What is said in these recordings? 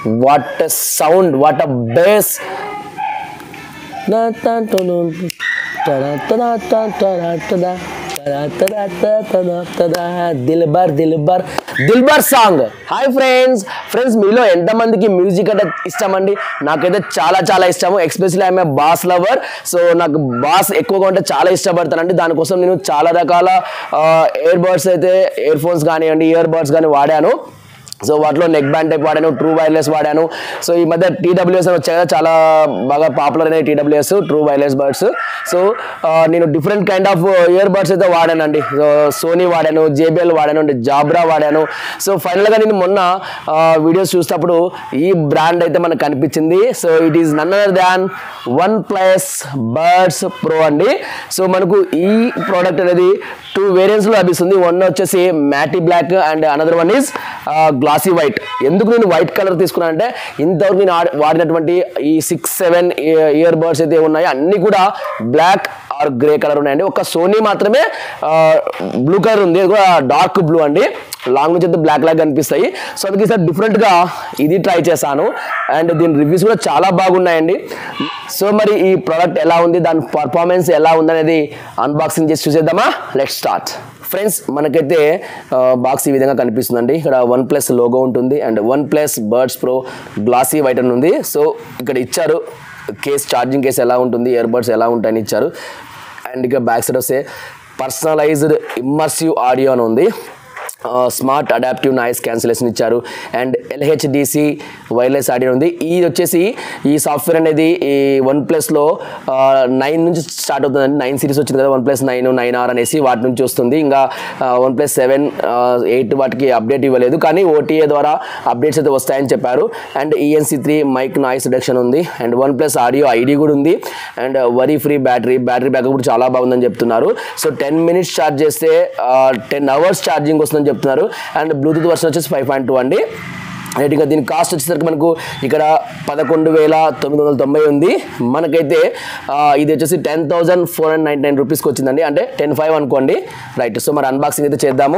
What sound what a bass Dilbar Dilbar Dilbar song hi friends friends మీలో ఎంతమందికి music అంటే ఇష్టం అండి నాకైతే చాలా చాలా ఇష్టము especially I'm bass lover so నాకు బాస్ ఎక్కువగా ఉంటే చాలా ఇష్టపడతానండి దానికోసం నేను చాలా రకాల ఇయర్ బడ్స్ అయితే ఇయర్ ఫోన్స్ కానివ్వండి ఇయర్ బడ్స్ కానీ వాడాను సో వాటిలో నెక్ బ్యాండ్ టైప్ వాడాను ట్రూ వైర్లెస్ వాడాను సో ఈ మధ్య టీడబ్ల్యూఎస్ అని వచ్చాయి కదా చాలా బాగా పాపులర్ అయినాయి TWS true wireless buds so నేను different kind of earbuds అయితే వాడానండి సో సోనీ వాడాను జేబిఎల్ వాడాను అంటే జాబ్రా వాడాను సో ఫైనల్గా నేను మొన్న వీడియోస్ చూసినప్పుడు ఈ బ్రాండ్ అయితే మనకు కనిపించింది so it is none other than OnePlus buds pro అండి సో మనకు ఈ ప్రోడక్ట్ అనేది టూ వేరియంట్స్లో లభిస్తుంది వన్ వచ్చేసి matte black and another one is glossy white ఎందుకు నేను వైట్ కలర్ తీసుకున్నానంటే ఇంతవరకు నేను ఆడ- వాడినటువంటి ఈ సిక్స్ సెవెన్ ఇయర్ బర్డ్స్ అయితే ఉన్నాయో అన్నీ కూడా బ్లాక్ ఆర్ గ్రే కలర్ ఉన్నాయండి ఒక సోనీ మాత్రమే బ్లూ కలర్ ఉంది అది కూడా డార్క్ బ్లూ అండి లాంగ్ నుంచి అయితే బ్లాక్ లాగా కనిపిస్తాయి సో అందుకే సార్ డిఫరెంట్గా ఇది ట్రై చేశాను అండ్ దీని రివ్యూస్ కూడా చాలా బాగున్నాయండి సో మరి ఈ ప్రోడక్ట్ ఎలా ఉంది దాని పర్ఫార్మెన్స్ ఎలా ఉందనేది అన్బాక్సింగ్ చేసి చూసేద్దామా లెట్ స్టార్ట్ ఫ్రెండ్స్ మనకైతే బాక్స్ ఈ విధంగా కనిపిస్తుందండి ఇక్కడ వన్ ప్లస్ లోగో ఉంటుంది and OnePlus buds pro glossy white అని ఉంది సో ఇక్కడ ఇచ్చారు కేస్ ఛార్జింగ్ కేస్ ఎలా ఉంటుంది ఇయర్ బడ్స్ ఎలా ఉంటాయని ఇచ్చారు అండ్ ఇక బ్యాక్ సైడ్ వస్తే పర్సనలైజ్డ్ ఇమ్మర్సివ్ ఆడియో అని ఉంది స్మార్ట్ అడాప్టివ్ నాయిస్ క్యాన్సిలేషన్ ఇచ్చారు అండ్ ఎల్హెచ్డిసి వైర్లెస్ ఆడియో ఉంది ఇది వచ్చేసి ఈ సాఫ్ట్వేర్ అనేది ఈ వన్ ప్లస్లో నైన్ నుంచి స్టార్ట్ అవుతుందండి నైన్ సిరీస్ వచ్చింది కదా OnePlus nine nine R అనేసి వాటి నుంచి వస్తుంది ఇంకా వన్ ప్లస్ సెవెన్ ఎయిట్ వాటికి అప్డేట్ ఇవ్వలేదు కానీ ఓటీఏ ద్వారా అప్డేట్స్ అయితే వస్తాయని చెప్పారు and ENC three mic noise reduction ఉంది and OnePlus audio ID కూడా ఉంది and worry free battery battery backup కూడా చాలా బాగుందని చెప్తున్నారు సో టెన్ మినిట్స్ ఛార్జ్ చేస్తే టెన్ అవర్స్ ఛార్జింగ్ వస్తుందని చెప్తున్నారు అండ్ బ్లూటూత్ వర్షన్ వచ్చేసి ఫైవ్ పాయింట్ టూ అండి రైట్ ఇంకా దీని కాస్ట్ వచ్చేసరికి మనకు ఇక్కడ పదకొండు వేల తొమ్మిది వందల తొంభై ఉంది మనకైతే ఆ, ఇది వచ్చేసి ten thousand four hundred ninety nine రూపీస్కి వచ్చిందండి అంటే టెన్ ఫైవ్ అనుకోండి రైట్ సో మరి అన్బాక్సింగ్ అయితే చేద్దాము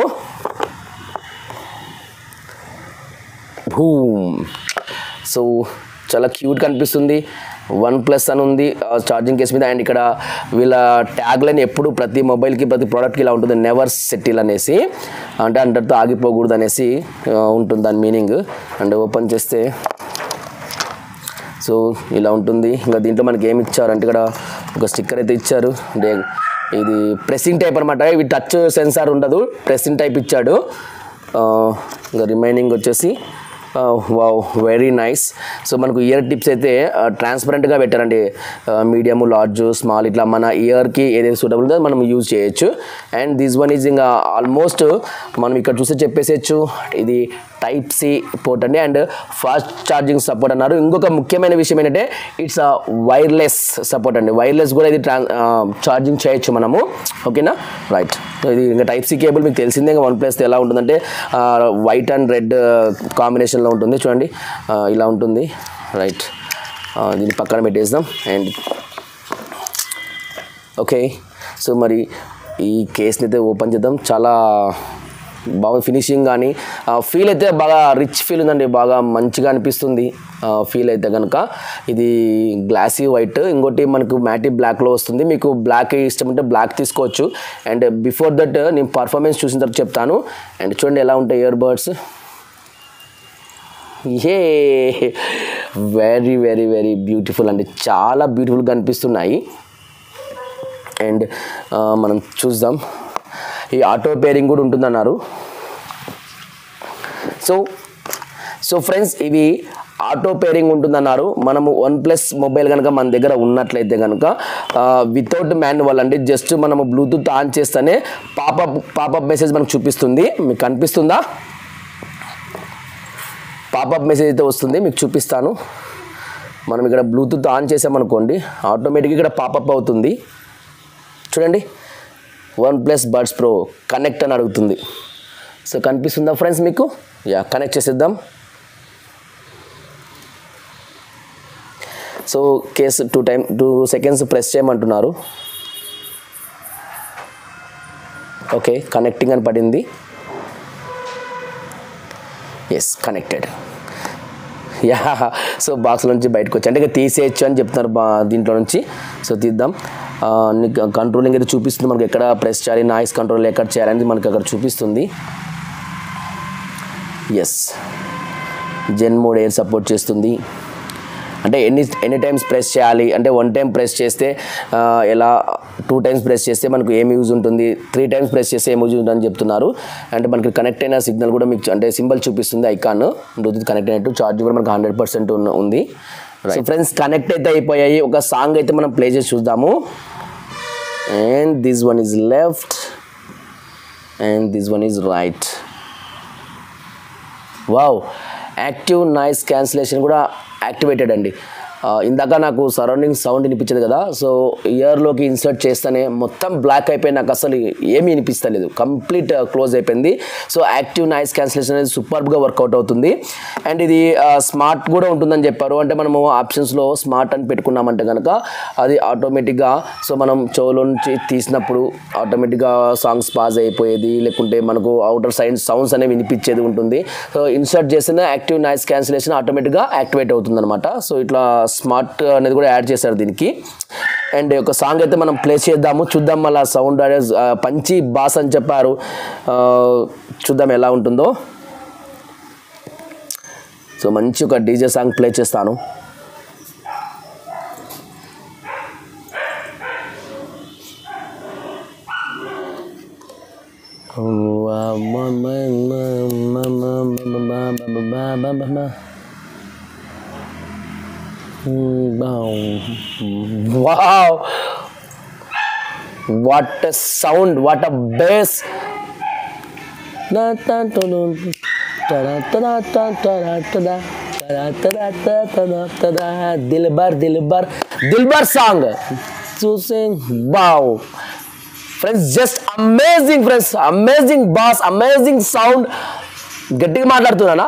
భూమ్ సో చాలా క్యూట్ కనిపిస్తుంది వన్ ప్లస్ అని ఉంది ఛార్జింగ్ కేస్ మీద అండ్ ఇక్కడ వీళ్ళ ట్యాగ్ లైన్ ఎప్పుడు ప్రతి మొబైల్కి ప్రతి ప్రోడక్ట్కి ఇలా ఉంటుంది నెవర్ సెటిల్ అనేసి అంటే అంతటితో ఆగిపోకూడదు అనేసి ఆ, ఉంటుంది దాని మీనింగ్ అండ్ ఓపెన్ చేస్తే సో ఇలా ఉంటుంది ఇంకా దీంట్లో మనకి ఏమి ఇచ్చారంటే ఇక్కడ ఒక స్టిక్కర్ అయితే ఇచ్చారు అంటే ఇది ప్రెస్సింగ్ టైప్ అనమాట ఇవి టచ్ సెన్సార్ ఉండదు ప్రెస్సింగ్ టైప్ ఇచ్చాడు ఆ, ఇంకా రిమైనింగ్ వచ్చేసి వావ్ వెరీ నైస్ సో మనకు ఇయర్ టిప్స్ అయితే ట్రాన్స్పరెంట్గా పెట్టారండి మీడియం లార్జ్ స్మాల్ ఇట్లా మన ఇయర్కి ఏదైతే సూటబుల్ ఉందో మనం యూజ్ చేయొచ్చు అండ్ దిస్ వన్ ఈజ్ ఇంకా ఆల్మోస్ట్ మనం ఇక్కడ చూస్తే చెప్పేసేయచ్చు ఇది టైప్ సి పోర్ట్ అండి అండ్ ఫాస్ట్ ఛార్జింగ్ సపోర్ట్ అన్నారు ఇంకొక ముఖ్యమైన విషయం ఏంటంటే ఇట్స్ వైర్లెస్ సపోర్ట్ అండి వైర్లెస్ కూడా ఇది ట్రాన్ ఛార్జింగ్ చేయొచ్చు మనము ఓకేనా రైట్ ఇది ఇంకా టైప్ సి కేబుల్ మీకు తెలిసిందే ఇంకా వన్ ప్లస్ ఎలా ఉంటుందంటే వైట్ అండ్ రెడ్ కాంబినేషన్లో ఉంటుంది చూడండి ఆ, ఇలా ఉంటుంది రైట్ దీన్ని పక్కన పెట్టేద్దాం అండ్ ఓకే సో మరి ఈ కేస్ని అయితే ఓపెన్ చేద్దాం చాలా బాగుంది ఫినిషింగ్ కానీ ఫీల్ అయితే బాగా రిచ్ ఫీల్ ఉందండి బాగా మంచిగా అనిపిస్తుంది ఫీల్ అయితే కనుక ఇది గ్లాసీ వైట్ ఇంకోటి మనకు మ్యాటీ బ్లాక్లో వస్తుంది మీకు బ్లాక్ ఇష్టం ఉంటే బ్లాక్ తీసుకోవచ్చు అండ్ బిఫోర్ దట్ నేను పర్ఫార్మెన్స్ చూసిన తర్వాత చెప్తాను అండ్ చూడండి ఎలా ఉంటాయి earbuds a very very very beautiful అండి చాలా బ్యూటిఫుల్గా కనిపిస్తున్నాయి అండ్ ఆ, మనం చూద్దాం ఈ ఆటో పేరింగ్ కూడా ఉంటుందన్నారు సో సో ఫ్రెండ్స్ ఇవి ఆటో పేరింగ్ ఉంటుందన్నారు మనము వన్ ప్లస్ మొబైల్ కనుక మన దగ్గర ఉన్నట్లయితే కనుక వితౌట్ మాన్యువల్ అండి జస్ట్ మనము బ్లూటూత్ ఆన్ చేస్తేనే పాపప్ పాపప్ మెసేజ్ మనకు చూపిస్తుంది మీకు కనిపిస్తుందా పాపప్ మెసేజ్ అయితే వస్తుంది మీకు చూపిస్తాను మనం ఇక్కడ బ్లూటూత్ ఆన్ చేసామనుకోండి ఆటోమేటిక్గా ఇక్కడ పాపప్ అవుతుంది చూడండి OnePlus buds pro connect అని అడుగుతుంది సో కనిపిస్తుందా ఫ్రెండ్స్ మీకు యా కనెక్ట్ చేసేద్దాం so case two time two seconds press చేయమంటున్నారు ఓకే కనెక్టింగ్ అని పడింది yes connected yeah so box నుంచి బయటకు వచ్చి అంటే ఇక తీసేయచ్చు అని చెప్తున్నారు బా దీంట్లో నుంచి సో తీద్దాం కంట్రోలింగ్ అయితే చూపిస్తుంది మనకి ఎక్కడ ప్రెస్ చేయాలి నాయిస్ కంట్రోల్ ఎక్కడ చేయాలని మనకి అక్కడ చూపిస్తుంది yes zen mode air support చేస్తుంది అంటే ఎన్ని ఎన్ని టైమ్స్ ప్రెస్ చేయాలి అంటే వన్ టైం ప్రెస్ చేస్తే ఆ, ఎలా టూ టైమ్స్ ప్రెస్ చేస్తే మనకు ఏం యూజ్ ఉంటుంది త్రీ టైమ్స్ ప్రెస్ చేస్తే ఏం యూజ్ ఉంటుందని చెప్తున్నారు అంటే మనకి కనెక్ట్ అయిన సిగ్నల్ కూడా మీకు అంటే సింబల్ చూపిస్తుంది ఐకాన్ బ్లూటూత్ కనెక్ట్ అయినట్టు ఛార్జ్ కూడా మనకు హండ్రెడ్ పర్సెంట్ ఉంది సో ఫ్రెండ్స్ కనెక్ట్ అయితే అయిపోయాయి ఒక సాంగ్ అయితే మనం ప్లే చేసి చూద్దాము and this one is left and this one is right wow active noise cancellation కూడా యాక్టివేటెడ్ అండి ఆ, ఇందాక నాకు సరౌండింగ్ సౌండ్ వినిపించదు కదా సో ఇయర్లోకి ఇన్సర్ట్ చేస్తేనే మొత్తం బ్లాక్ అయిపోయి నాకు అసలు ఏమీ వినిపిస్తలేదు కంప్లీట్ క్లోజ్ అయిపోయింది సో యాక్టివ్ నాయిస్ క్యాన్సిలేషన్ అనేది సూపర్గా వర్కౌట్ అవుతుంది అండ్ ఇది స్మార్ట్ కూడా ఉంటుందని చెప్పారు అంటే మనము ఆప్షన్స్లో స్మార్ట్ అని పెట్టుకున్నామంటే కనుక అది ఆటోమేటిక్గా సో మనం చెవులో నుంచి తీసినప్పుడు ఆటోమేటిక్గా సాంగ్స్ పాజ్ అయిపోయేది లేకుంటే మనకు అవుటర్ సైడ్ సౌండ్స్ అనేవి వినిపించేది ఉంటుంది సో ఇన్సర్ట్ చేసిన యాక్టివ్ నాయిస్ క్యాన్సిలేషన్ ఆటోమేటిక్గా యాక్టివేట్ అవుతుంది అనమాట సో ఇట్లా స్మార్ట్ అనేది కూడా యాడ్ చేశారు దీనికి అండ్ ఒక సాంగ్ అయితే మనం ప్లే చేద్దాము చూద్దాం మళ్ళీ సౌండ్ పంచి బాస్ అని చెప్పారు ఆ, చూద్దాం ఎలా ఉంటుందో సో మంచి ఒక డీజే సాంగ్ ప్లే చేస్తాను Wow! What a sound! What a bass! Dilbar Dilbar Dilbar song చూసే wow friends just amazing friends amazing bass amazing sound గట్టిగా మాట్లాడుతున్నానా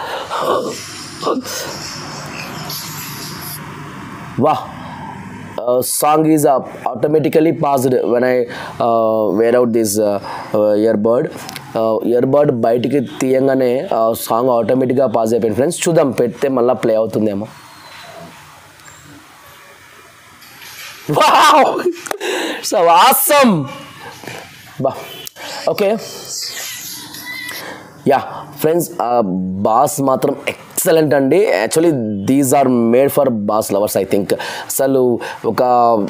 వాహ్ song is automatically paused when I wear out this earbud earbud బయటికి తీయంగానే song ఆటోమేటిక్గా pass అయిపోయింది friends చూద్దాం పెడితే మళ్ళీ ప్లే అవుతుందేమో వావ్ సో ఆసమ్ బా ఓకే యా ఫ్రెండ్స్ బాస్ మాత్రం ఎక్సలెంట్ అండి actually these are made for bass lovers I think అసలు ఒక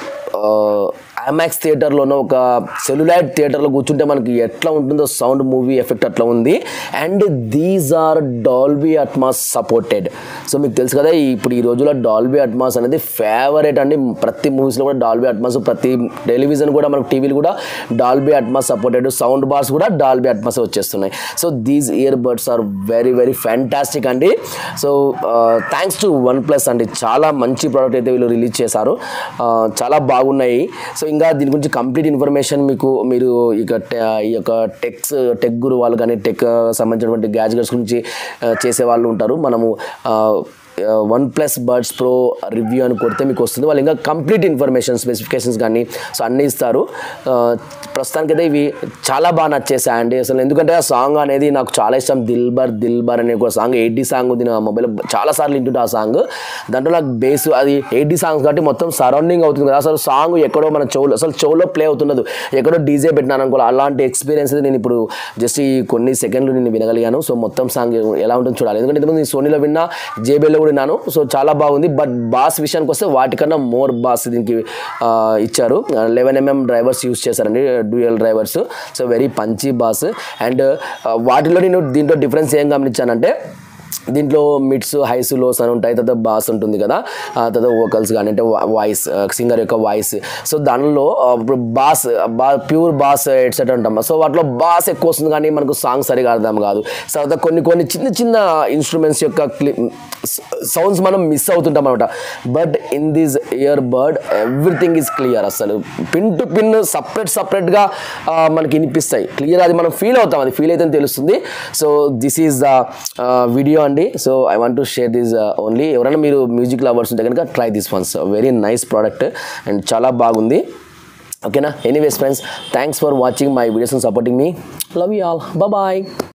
ఐమాక్స్ థియేటర్లోనో ఒక సెల్యులైట్ థియేటర్లో కూర్చుంటే మనకి ఎట్లా ఉంటుందో సౌండ్ మూవీ ఎఫెక్ట్ అట్లా ఉంది and these are Dolby Atmos supported so మీకు తెలుసు కదా ఈ- ఇప్పుడు ఈ రోజుల్లో డాల్బీ అట్మాస్ అనేది ఫేవరెట్ అండి ప్రతి మూవీస్లో కూడా డాల్బీ అట్మాస్ ప్రతి టెలివిజన్ కూడా మనకు టీవీలు కూడా Dolby Atmos supported sound bars కూడా డాల్బీ అట్మాస్ వచ్చేస్తున్నాయి so these earbuds are very very fantastic అండి so thanks to OnePlus అండి చాలా మంచి ప్రోడక్ట్ అయితే వీళ్ళు రిలీజ్ చేశారు ఆ, చాలా బాగున్నాయి సో ఇంకా దీని గురించి కంప్లీట్ ఇన్ఫర్మేషన్ మీకు మీరు ఇక టె- ఈ యొక్క టెక్స్ టెక్ గురు వాళ్ళు కానీ టెక్ సంబంధించినటువంటి గ్యాడ్జెట్స్ గురించి ఆ, చేసే వాళ్ళు ఉంటారు మనము OnePlus buds pro review అని కొడితే మీకు వస్తుంది వాళ్ళు ఇంకా కంప్లీట్ ఇన్ఫర్మేషన్ స్పెసిఫికేషన్స్ కానీ సో అన్నీ ఇస్తారు ఆ, ప్రస్తుతానికైతే ఇవి చాలా బాగా నచ్చేసాయండి అసలు ఎందుకంటే ఆ సాంగ్ అనేది నాకు చాలా ఇష్టం దిల్బర్ దిల్బర్ అనే ఒక సాంగ్ ఎయిటీ సాంగ్ ఉంది నా మొబైల్ చాలా సార్లు వింటుంటే ఆ సాంగ్ దాంట్లో నాకు బేస్ అది ఎయిటీ సాంగ్స్ కాబట్టి మొత్తం సరౌండింగ్ అవుతుంది కదా అసలు సాంగ్ ఎక్కడో మన చెవులో అసలు చెవులో ప్లే అవుతున్నది ఎక్కడో డీజే పెట్టినాను అనుకో అలాంటి ఎక్స్పీరియన్స్ నేను ఇప్పుడు జస్ట్ ఈ కొన్ని సెకండ్లు నేను వినగలిగాను సో మొత్తం సాంగ్ ఎలా ఉంటుందో చూడాలి ఎందుకంటే ఇంతకుముందు నేను సోనీలో విన్నా జేబీలో కూడా విన్నాను సో చాలా బాగుంది బట్ బాస్ విషయానికి వస్తే వాటికన్నా మోర్ బాస్ దీనికి ఆ, ఇచ్చారు లెవెన్ ఎంఎం డ్రైవర్స్ యూస్ చేశారండి dual drivers so very punchy bass and వాటిలో నేను దీంట్లో డిఫరెన్స్ ఏం గమనించానంటే దీంట్లో మిడ్స్ హైస్ లోస్ అని ఉంటాయి తర్వాత బాస్ ఉంటుంది కదా ఆ తర్వాత వోకల్స్ కానీ అంటే వాయిస్ సింగర్ యొక్క వాయిస్ సో దానిలో ఆ, ఇప్పుడు బాస్ బా ప్యూర్ బాస్ ఎట్సెట్ అంటాం సో వాటిలో బాస్ ఎక్కువ వస్తుంది కానీ మనకు సాంగ్ సరిగా అర్థం కాదు సో తర్వాత కొన్ని కొన్ని చిన్న చిన్న ఇన్స్ట్రుమెంట్స్ యొక్క క్లి సౌండ్స్ మనం మిస్ అవుతుంటాం అనమాట but in this earbud everything is clear అసలు పిన్ టు పిన్ సపరేట్ సపరేట్గా మనకి వినిపిస్తాయి క్లియర్ అది మనం ఫీల్ అవుతాం అది ఫీల్ అయితే తెలుస్తుంది so this is the video అండి so I want to share this only ఎవరైనా మీరు మ్యూజిక్ లవర్స్ ఉంటే కనుక try this once very nice product and చాలా బాగుంది ఓకేనా anyways friends thanks for watching my videos and supporting me love you all bye